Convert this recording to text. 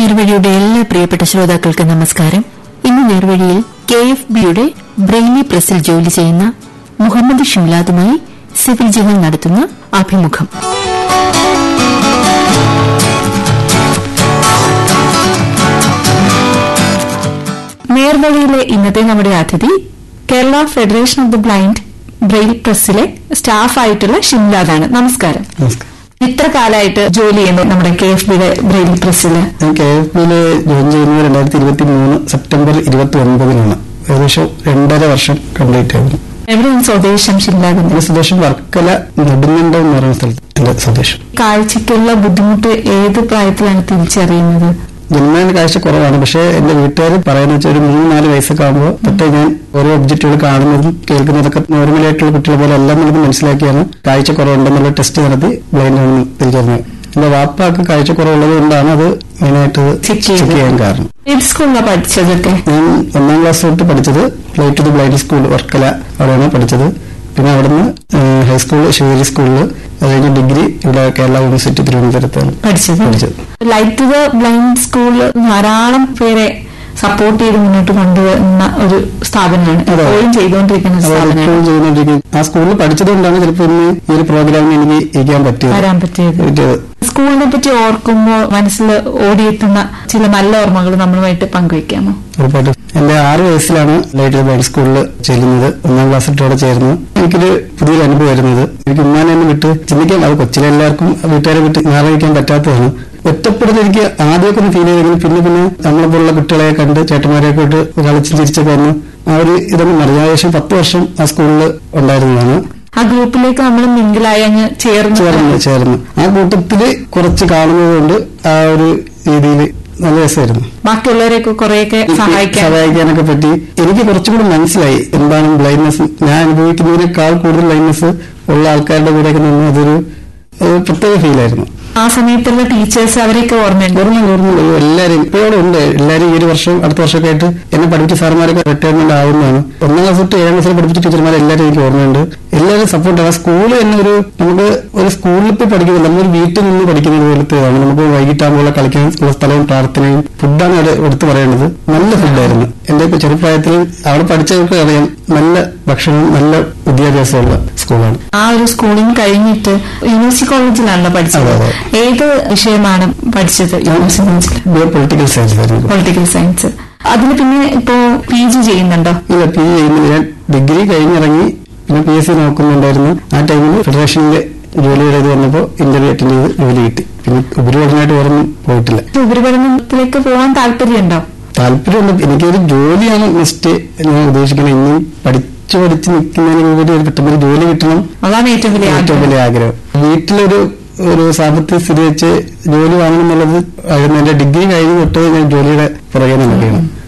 നേർവഴിയുടെ എല്ലാ പ്രിയപ്പെട്ട ശ്രോതാക്കൾക്ക് നമസ്കാരം ഇന്ന് നേർവഴിയിൽ കെ എഫ് ബിയുടെ ബ്രെയിലി പ്രസിൽ ജോലി ചെയ്യുന്ന മുഹമ്മദ് ഷിംലാദുമായി സിവിൽ ജനൽ നടത്തുന്ന അഭിമുഖം നേർവഴിയിലെ ഇന്നത്തെ നമ്മുടെ അതിഥി Kerala federation of the blind braille പ്രസിലെ സ്റ്റാഫായിട്ടുള്ള ഷിംലാദാണ് നമസ്കാരം നമസ്കാരം ഇത്ര കാലമായിട്ട് ജോലി ചെയ്യുന്നു നമ്മുടെ കെ എഫ് ബിയുടെ ബ്രെയിൽ പ്രസില് ഞാൻ കെ എഫ് ബിയില് ജോയിൻ ചെയ്യുന്നത് രണ്ടായിരത്തി ഇരുപത്തി മൂന്ന് സെപ്റ്റംബർ ഇരുപത്തി ഒൻപതിനാണ് ഏകദേശം രണ്ടര വർഷം കംപ്ലീറ്റ് ആയിരുന്നു എവിടെയാണ് സ്വദേശം ഷിംലാദിന്റെ എന്റെ സ്വദേശം വർക്കല നെടുങ്കണ്ടം എന്ന് പറയുന്ന സ്ഥലത്ത് എന്റെ സ്വദേശം കാഴ്ചയ്ക്കുള്ള ബുദ്ധിമുട്ട് ഏത് പ്രായത്തിലാണ് തിരിച്ചറിയുന്നത് ജന്മന കാഴ്ച കുറവാണ് പക്ഷേ എന്റെ വീട്ടുകാർ പറയുന്ന വെച്ചാൽ ഒരു മൂന്ന് നാല് വയസ്സൊക്കെ ആകുമ്പോൾ തൊട്ടേ ഞാൻ ഓരോ ഒബ്ജക്റ്റുകൾ കാണുന്നതും കേൾക്കുന്നതൊക്കെ നോർമലായിട്ടുള്ള കുട്ടികളെ പോലെ എല്ലാം നമുക്ക് മനസ്സിലാക്കിയാണ് കാഴ്ച കുറവുണ്ടെന്നുള്ള ടെസ്റ്റ് നടത്തി ബ്ലൈൻഡ് ആണെന്ന് തിരിച്ചറിഞ്ഞത് എന്റെ വാപ്പാക്ക് കാഴ്ച കുറവുള്ളത് കൊണ്ടാണ് അത് മെയിനായിട്ട് Check ചെക്ക് ചെയ്തത്. ചെയ്യാൻ കാരണം ഏത് സ്കൂളിലാണ് പഠിച്ചതൊക്കെ ഞാൻ ഒന്നാം ക്ലാസ് തൊട്ട് പഠിച്ചത് play to the blind school Varkala അവിടെയാണ് പഠിച്ചത് പിന്നെ അവിടുന്ന് ഹൈസ്കൂൾ ശിവഗിരി സ്കൂളിൽ അത് കഴിഞ്ഞ് ഡിഗ്രി ഇവിടെ കേരള യൂണിവേഴ്സിറ്റി തിരുവനന്തപുരത്താണ് പഠിച്ചത് പഠിച്ചത്. ലൈറ്റ് ദ ബ്ലൈൻഡ് സ്കൂളിൽ ധാരാളം പേരെ സപ്പോർട്ട് ചെയ്ത് മുന്നോട്ട് കൊണ്ടുവന്ന ഒരു സ്ഥാപനമാണ് അതെ. എപ്പോഴും ചെയ്തുകൊണ്ടിരിക്കുന്ന ഒരു അപ്പോൾ സ്ഥാപനമാണ് ഇപ്പോഴും ചെയ്യുന്നോണ്ടിരിക്കും ആ സ്കൂളിൽ പഠിച്ചതുകൊണ്ടാണ് ചിലപ്പോൾ ഇന്ന് ഈ ഒരു പ്രോഗ്രാമിന് എനിക്ക് ഇരിക്കാൻ പറ്റിയത് വരാൻ പറ്റിയത് പറ്റിയത് സ്കൂളിനെ പറ്റി ഓർക്കുമ്പോൾ മനസ്സിൽ ഓടിയെത്തുന്ന ചില നല്ല ഓർമ്മകൾ നമ്മളുമായിട്ട് പങ്കുവെക്കാമോ ഉറപ്പായിട്ടും എന്റെ ആറ് വയസ്സിലാണ് ലൈറ്റ് ബ്ലൈൻഡ് സ്കൂളിൽ ചെല്ലുന്നത് ഒന്നാം ക്ലാസ് തൊട്ട് അവിടെ ചേർന്നത് എനിക്കൊരു പുതിയൊരു അനുഭവം വരുന്നത് എനിക്ക് ഉമ്മാനെ തന്നെ വിട്ട് ചിന്തിക്കാൻ അത് കൊച്ചിലെ എല്ലാവർക്കും വീട്ടുകാരെ വിട്ട് മാറിയിരിക്കാൻ പറ്റാത്തതാണ് ഒറ്റപ്പെടുന്ന എനിക്ക് ആദ്യമൊക്കെ ഒന്ന് ഫീൽ ചെയ്തെങ്കിലും പിന്നെ പിന്നെ നമ്മളെ പോലുള്ള കുട്ടികളെ കണ്ട് ചേട്ടന്മാരെയൊക്കെ ഇട്ട് കളിച്ചും ചിരിച്ചൊക്കെ വന്ന് ആ ഒരു ഇതൊന്നും മറിഞ്ഞ ഏകദേശം പത്ത് വർഷം ആ സ്കൂളിൽ ഉണ്ടായിരുന്നതാണ് ആ ഗ്രൂപ്പിലേക്ക് നമ്മൾ മിങ്കിലായി അങ്ങ് ചേർന്ന് ചേർന്ന് ചേർന്ന് ആ കൂട്ടത്തില് കുറച്ച് കാണുന്നത് കൊണ്ട് ആ ഒരു രീതിയിൽ നല്ല രസമായിരുന്നു ബാക്കിയുള്ളവരെയൊക്കെ കുറെയൊക്കെ സഹായിക്കാൻ സഹായിക്കാനൊക്കെ പറ്റി എനിക്ക് കുറച്ചും കൂടി മനസ്സിലായി എന്താണ് ബ്ലൈൻഡ്നെസ് ഞാൻ അനുഭവിക്കുന്നതിനേക്കാൾ കൂടുതൽ ബ്ലൈൻഡ്നെസ് ഉള്ള ആൾക്കാരുടെ കൂടെയൊക്കെ നിന്ന് അതൊരു ഒരു പ്രത്യേക ഫീലായിരുന്നു ആ സമയത്തുള്ള ടീച്ചേഴ്സ് അവരെയൊക്കെ ഓർമ്മയുണ്ട് ഓർമ്മ ഓർമ്മ എല്ലാവരും ഇപ്പോഴും ഉണ്ട് എല്ലാവരും ഈ ഒരു വർഷം അടുത്ത വർഷമൊക്കെ ആയിട്ട് എന്നെ പഠിപ്പിച്ച സാർമാരൊക്കെ റിട്ടയർമെന്റ് ആവുന്നതാണ് ഒന്നാം ക്ലാസ് തൊട്ട് ഏഴാം ക്ലാസ്സിൽ പഠിപ്പിച്ച ടീച്ചർമാരെ എല്ലാവരും എനിക്ക് ഓർമ്മയുണ്ട് എല്ലാവരും സപ്പോർട്ടാണ് സ്കൂൾ തന്നെ ഒരു നമുക്ക് ഒരു സ്കൂളിൽ പോയി പഠിക്കുന്നത് നമ്മളൊരു വീട്ടിൽ നിന്ന് പഠിക്കുന്നത് പോലത്തേതാണ് നമുക്ക് വൈകിട്ടാകുമ്പോൾ കളിക്കാൻ ഉള്ള സ്ഥലവും പ്രാർത്ഥനയും ഫുഡാണ് അവിടെ എടുത്തു പറയേണ്ടത് നല്ല ഫുഡായിരുന്നു എന്റെ ഇപ്പൊ ചെറുപ്രായത്തിൽ അവിടെ പഠിച്ചവർക്ക് അറിയാം നല്ല ഭക്ഷണവും നല്ല വിദ്യാഭ്യാസമുള്ള സ്കൂളാണ് ആ ഒരു സ്കൂളിംഗ് കഴിഞ്ഞിട്ട് യൂണിവേഴ്സിറ്റി കോളേജിലാണല്ലോ പഠിച്ചത് അതെ, ഏത് വിഷയമാണ് പഠിച്ചത് യൂണിവേഴ്സിറ്റി കോളേജിൽ പൊളിറ്റിക്കൽ സയൻസ് ആയിരുന്നു പൊളിറ്റിക്കൽ സയൻസ് അതിന് പിന്നെ ഇപ്പോ പി ജി ചെയ്യുന്നുണ്ടോ ഇല്ല പി ജി ചെയ്യുന്നില്ല ഞാൻ ഡിഗ്രി കഴിഞ്ഞിറങ്ങി പിന്നെ പി എസ് സി നോക്കുന്നുണ്ടായിരുന്നു ആ ടൈമിൽ ഫെഡറേഷനിലെ ജോലിയുടെ ഇത് വന്നപ്പോൾ ഇന്റർവ്യൂ അറ്റൻഡ് ചെയ്ത് ജോലി കിട്ടി പിന്നെ ഉപരിപഠനമായിട്ട് വേറൊന്നും പോയിട്ടില്ല ഉപരിപഠനത്തിലേക്ക് പോകാൻ താല്പര്യമുണ്ടോ താല്പര്യമുണ്ട് എനിക്കൊരു ജോലിയാണ് നെക്സ്റ്റ് ഞാൻ ഉദ്ദേശിക്കുന്നത് ഇനിയും പഠിച്ചു പഠിച്ച് നിൽക്കുന്നതിന് ഉപരി ഒരു പെട്ടെന്ന് ജോലി കിട്ടണം അതാണ് ഏറ്റവും വലിയ ഏറ്റവും ആഗ്രഹം വലിയ ആഗ്രഹം വീട്ടിലൊരു ഒരു സാമ്പത്തിക സ്ഥിതി വെച്ച് ജോലി വാങ്ങണം എന്നുള്ളത് ആയിരുന്നു എന്റെ ഡിഗ്രി കഴിഞ്ഞ് തൊട്ട് ഞാൻ ജോലിയുടെ പുറകെ നടക്കുകയാണ്